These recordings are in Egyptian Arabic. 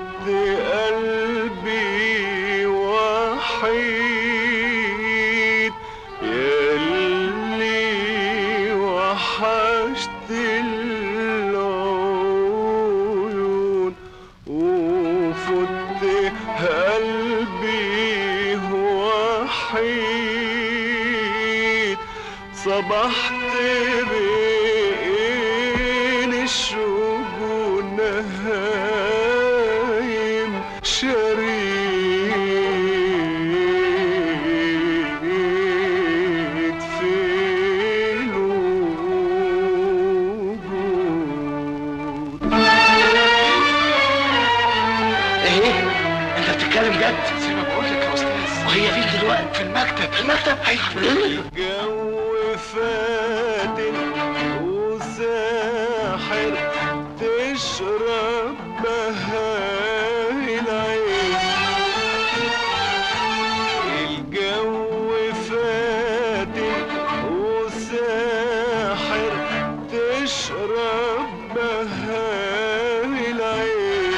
قلبي وحيد يلي وحشت العيون وفت قلبي وحيد صبحت بين الشوق ونهايم شريد في الوجود ايه انت بتتكلم جد زي ما بقول لك يا استاذ وهي فين دلوقتي في المكتب في المكتب ايوه جو فاتن وساحر تشرب بهاي العين الجو فاتن وساحر تشرب بهاي العين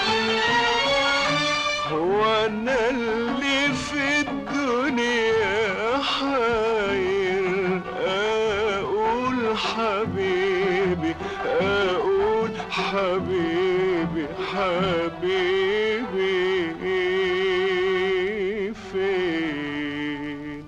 هو انا اللي في الدنيا حاير اقول حبيبي اقول حبيبي حبيبي فين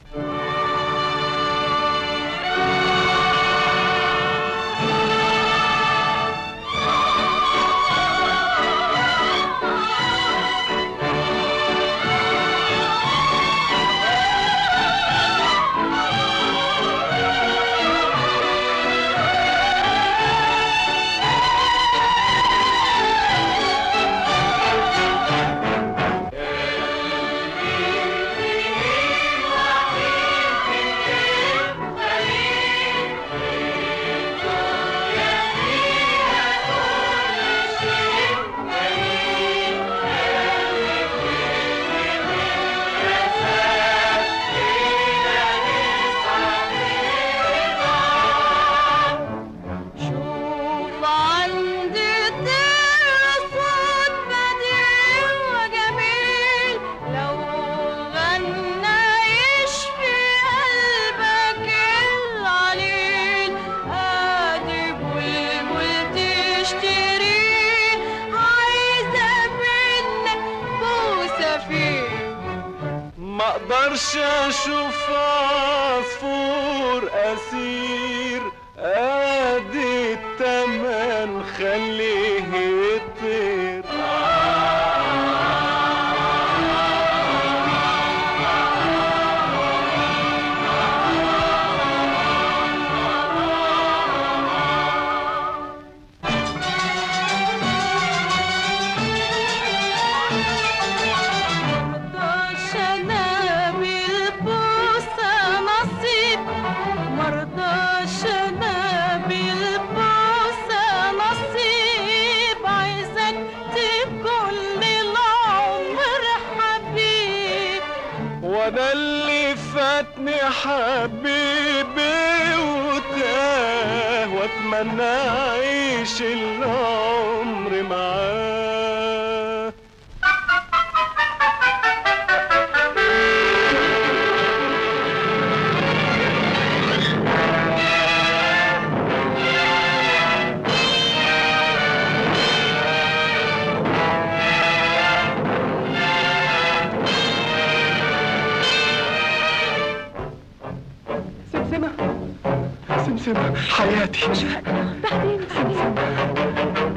شوف عندي صوت بديع وجميل لو غنى يشفي قلبك العليل ادي بلبل تشتريه عايزة منك بوسة فيه ما اقدرش اشوف عصفور اسير ادي التمن خليه يطير مرضاش انا بالبوسة نصيب مرضاش انا بالبوسة نصيب عايزك تكون للعمر حبيب وانا اللي فاتني حبيبي وتاه واتمنى اعيش العمر معاه سمسمة سمسمة حياتي بعدين بعدين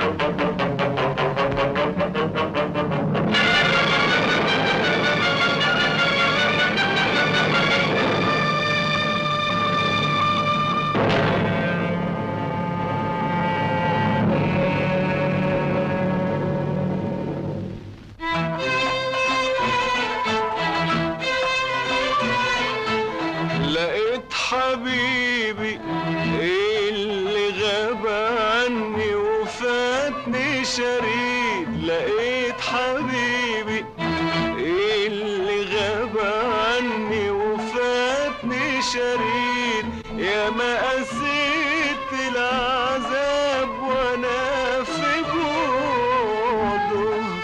لقيت حبيبي اللي غاب عني وفاتني شريد لقيت حبيبي اللي غاب عني وفاتني شريد يا ما قسيت العذاب وانا في بعده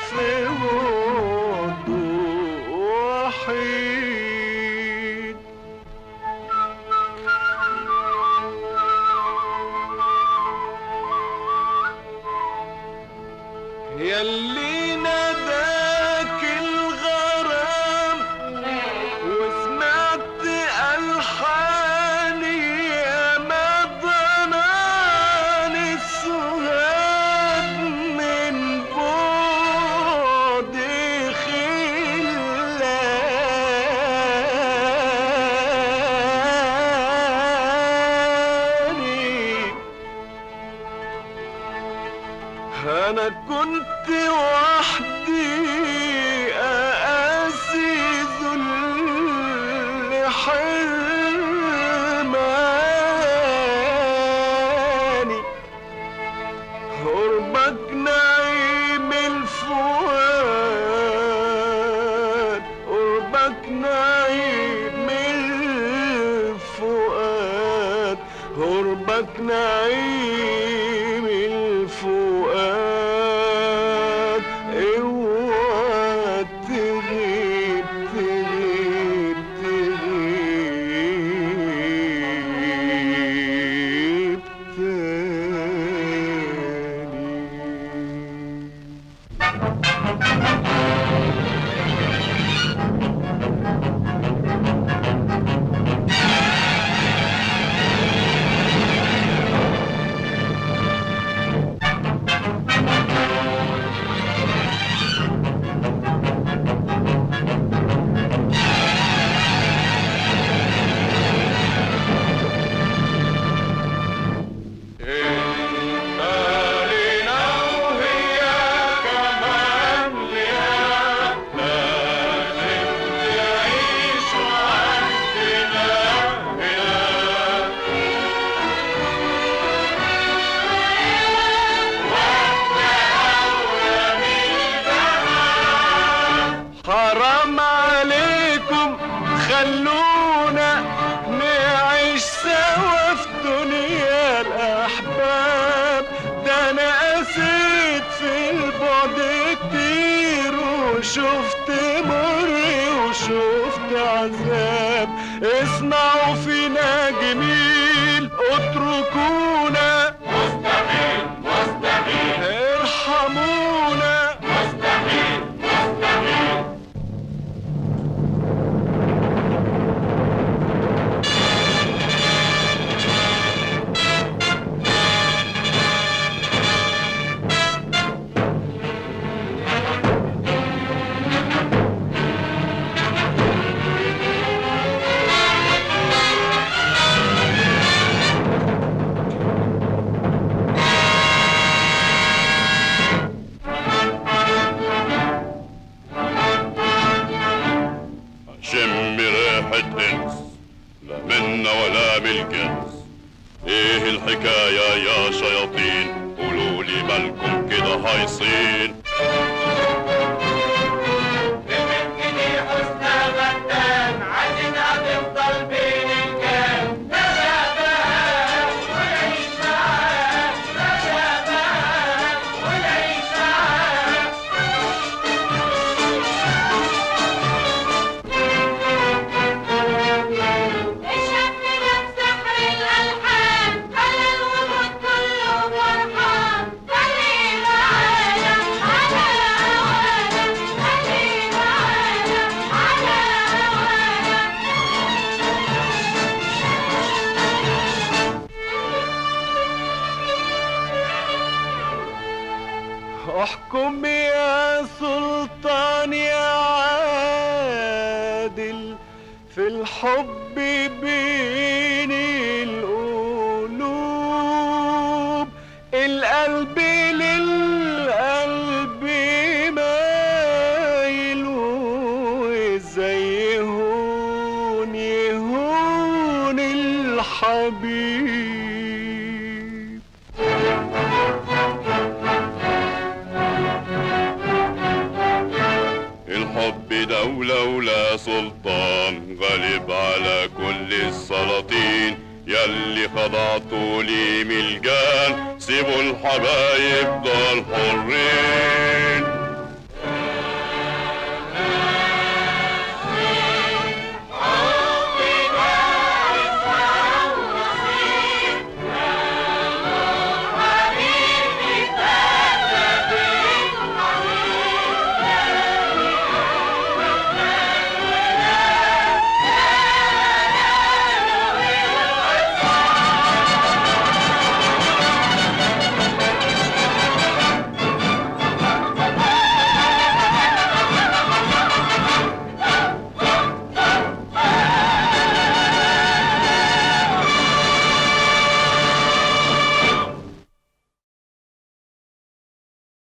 نداك الغرام وسمعت ألحاني يا مضنان السهاد من بعد خلاني أنا كنت وحدي أقاسي ذل حرماني قربك نعيم الفؤاد قربك نعيم الفؤاد قربك نعيم الفؤاد اوعى تغيب تغيب تغيب تاني حرام عليكم خلونا نعيش سوا في دنيا الأحباب ده أنا قسيت في البعد كتير وشفت مر وشفت عذاب اسمعوا فينا جميل اتركونا مستحيل مستحيل ارحمونا شم ريحة انس لا منا ولا بالجنس ايه الحكاية يا شياطين قولوا لي مالكم كده هايصين اشهد لك سحر الألحان خلى الوجود كله فرحان خلي معانا على هوانا خلي معانا على هوانا احكم يا سلطان يا عادل في الحب بين القلوب القلب للقلب مايل وازاي يهون يهون الحبيب الحب دولة ولا سلطان غالب على كل السلاطين يلي خضعتوا لي ملجان سيبوا الحبايب دول حرين